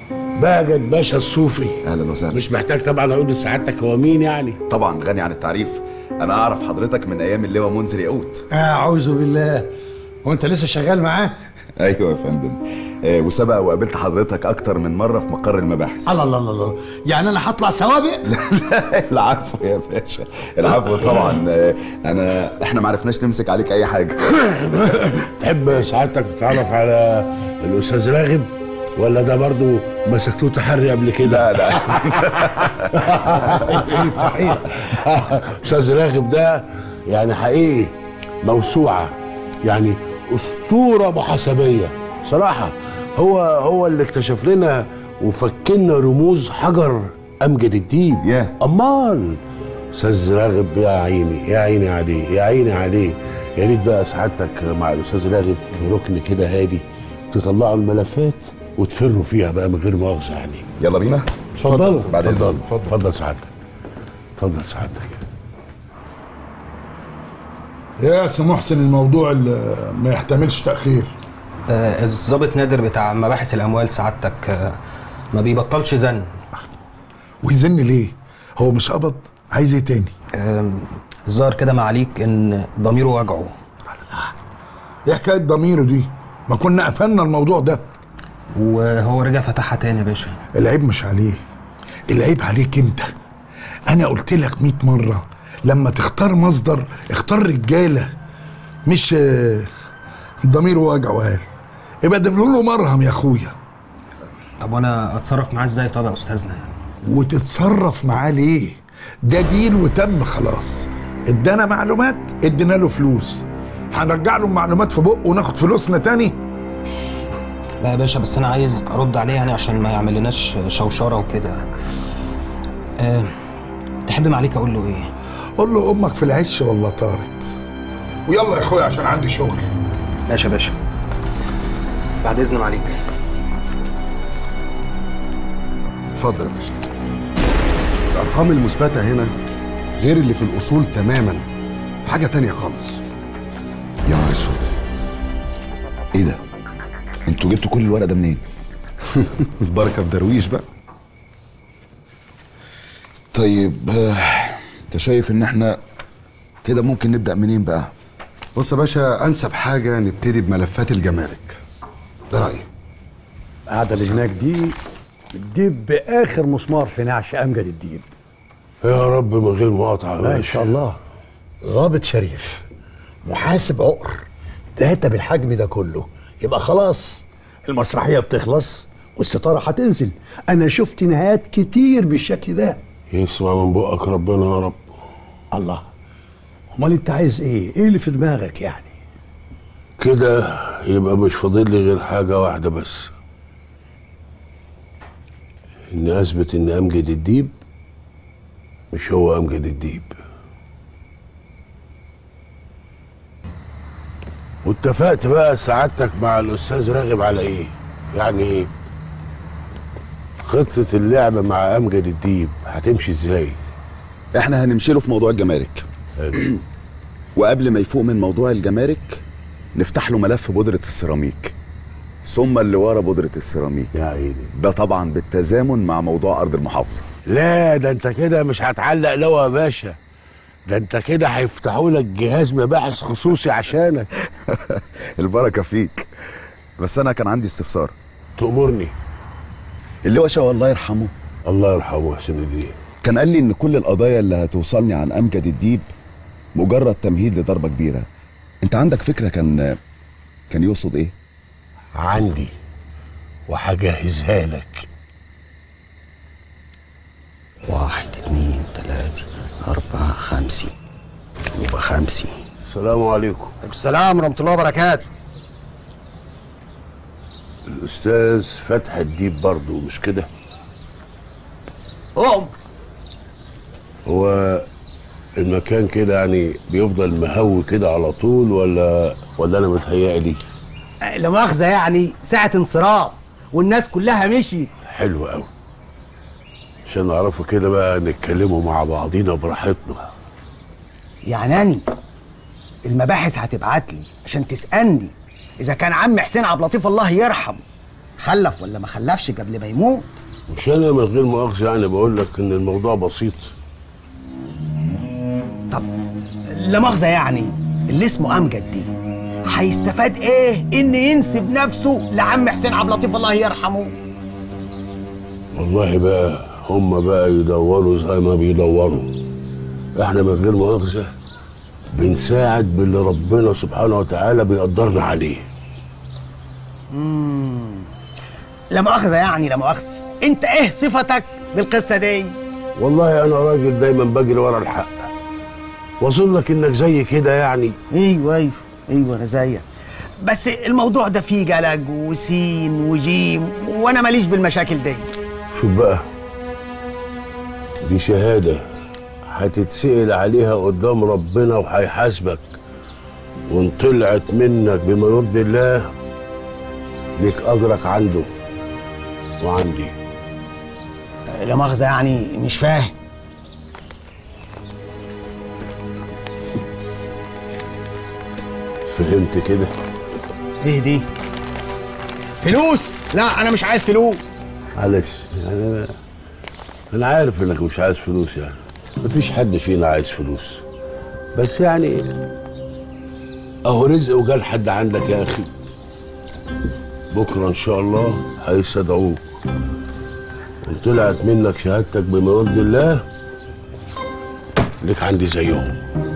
باجد باشا الصوفي اهلا وسهلا مش محتاج طبعا اقول لسعادتك هو مين يعني طبعا غني عن التعريف انا اعرف حضرتك من ايام اللواء منذر ياقوت اعوذ بالله هو انت لسه شغال معاه ايوه يا فندم آه وسبق وقابلت حضرتك اكتر من مره في مقر المباحث الله الله الله الله يعني انا هطلع سوابق العفو يا باشا العفو طبعا آه انا احنا ما عرفناش نمسك عليك اي حاجه تحب سعادتك تتعرف على الاستاذ راغب ولا ده برضو مسكتوه تحري قبل كده لا لا استاذ راغب ده يعني حقيقي موسوعه يعني اسطوره محاسبيه صراحه هو هو اللي اكتشف لنا وفكنا رموز حجر امجد الديب ياه. امال استاذ راغب يا عيني يا عيني عليه يا عيني عليه يا ريت بقى سعادتك مع الاستاذ راغب في ركن كده هادي تطلعوا الملفات وتفروا فيها بقى من غير مؤاخذه يعني يلا بينا اتفضلوا بعد اتفضل اذنك اتفضل سعادتك اتفضل سعادتك يا سي محسن الموضوع اللي ما يحتملش تأخير آه، الضابط نادر بتاع مباحث الاموال سعادتك آه، ما بيبطلش زن ويزن ليه؟ هو مش قبض عايز ايه تاني؟ آم، الظاهر كده معاليك ان ضميره وجعه ايه حكاية ضميره دي؟ ما كنا قفلنا الموضوع ده وهو رجع فتحها تاني يا باشا العيب مش عليه العيب عليك انت انا قلت لك 100 مرة لما تختار مصدر اختار رجالة مش آه، ضميره وجعه قال يبقى ده له مرهم يا اخويا طب وانا اتصرف معاه ازاي طب يا استاذنا يعني وتتصرف معاه ليه؟ ده ديل وتم خلاص ادانا معلومات ادينا له فلوس هنرجع له المعلومات في بقه وناخد فلوسنا تاني لا يا باشا بس انا عايز ارد عليه يعني عشان ما يعمل لناش شوشره وكده أه تحب معاليك اقول له ايه قول له امك في العش والله طارت ويلا يا اخويا عشان عندي شغل ماشي يا باشا بعد اذن معاليك اتفضل يا باشا الارقام المثبته هنا غير اللي في الاصول تماما حاجه تانية خالص يا نهار اسود ايه ده انتوا جبتوا كل الورق ده منين البركه في درويش بقى طيب آه، انت شايف ان احنا كده ممكن نبدا منين بقى بص يا باشا انسب حاجه نبتدي بملفات الجمارك ده رايي القعده اللي هناك دي بتجيب باخر مسمار في نعش امجد الديب يا رب من غير مقاطعه يا لا ان باشا. شاء الله ضابط شريف محاسب عقر داتا بالحجم ده كله يبقى خلاص المسرحيه بتخلص والستاره هتنزل انا شفت نهايات كتير بالشكل ده يسمع من بقك ربنا يا رب الله امال انت عايز ايه ايه اللي في دماغك يعني كده يبقى مش فاضل لي غير حاجة واحدة بس إني أثبت إن أمجد الديب مش هو أمجد الديب واتفقت بقى سعادتك مع الأستاذ راغب على إيه؟ يعني إيه؟ خطة اللعب مع أمجد الديب هتمشي إزاي؟ احنا هنمشي له في موضوع الجمارك وقبل ما يفوق من موضوع الجمارك نفتح له ملف بودرة السيراميك ثم اللي ورا بودرة السيراميك يا عيني ده طبعا بالتزامن مع موضوع أرض المحافظة لا ده انت كده مش هتعلق لوا يا باشا ده انت كده هيفتحوا لك جهاز مباحث خصوصي عشانك البركة فيك بس أنا كان عندي استفسار تأمرني اللي هو الله يرحمه الله يرحمه حسين الدين كان قال لي إن كل القضايا اللي هتوصلني عن أمجد الديب مجرد تمهيد لضربة كبيرة أنت عندك فكرة كان كان يقصد إيه؟ عندي وهجهزها لك واحد اتنين تلاتة أربعة خمسة يبقى خمسة السلام عليكم السلام ورحمة الله وبركاته الأستاذ فتح الديب برضه مش كده قوم هو المكان كده يعني بيفضل مهوي كده على طول ولا ولا أنا متهيألي لا مؤاخذة يعني ساعة انصراف والناس كلها مشيت حلو قوي عشان نعرفوا كده بقى نتكلموا مع بعضينا براحتنا يعني أني المباحث هتبعت لي عشان تسألني إذا كان عم حسين عبد اللطيف الله يرحمه خلف ولا ما خلفش قبل ما يموت مش انا من غير مؤاخذه يعني بقول لك ان الموضوع بسيط طب لا مؤاخذه يعني اللي اسمه امجد دي هيستفاد ايه ان ينسب نفسه لعم حسين عبد اللطيف الله يرحمه والله بقى هم بقى يدوروا زي ما بيدوروا احنا من غير مؤاخذه بنساعد باللي ربنا سبحانه وتعالى بيقدرنا عليه لا مؤاخذه يعني لا مؤاخذه انت ايه صفتك بالقصه دي والله انا راجل دايما بجري ورا الحق واظن لك انك زي كده يعني ايوه ايوه ايوه انا زيك بس الموضوع ده فيه قلق وسين وجيم وانا ماليش بالمشاكل دي شوف بقى دي شهادة هتتسأل عليها قدام ربنا وهيحاسبك وان طلعت منك بما يرضي الله ليك أجرك عنده وعندي لا مؤاخذه يعني مش فاهم فهمت كده ايه دي فلوس لا انا مش عايز فلوس معلش يعني أنا أنا عارف إنك مش عايز فلوس يعني مفيش حد فينا عايز فلوس بس يعني أهو رزق وجال حد عندك يا أخي بكرة إن شاء الله هيستدعوك وإن طلعت منك شهادتك بما يرضي الله ليك عندي زيهم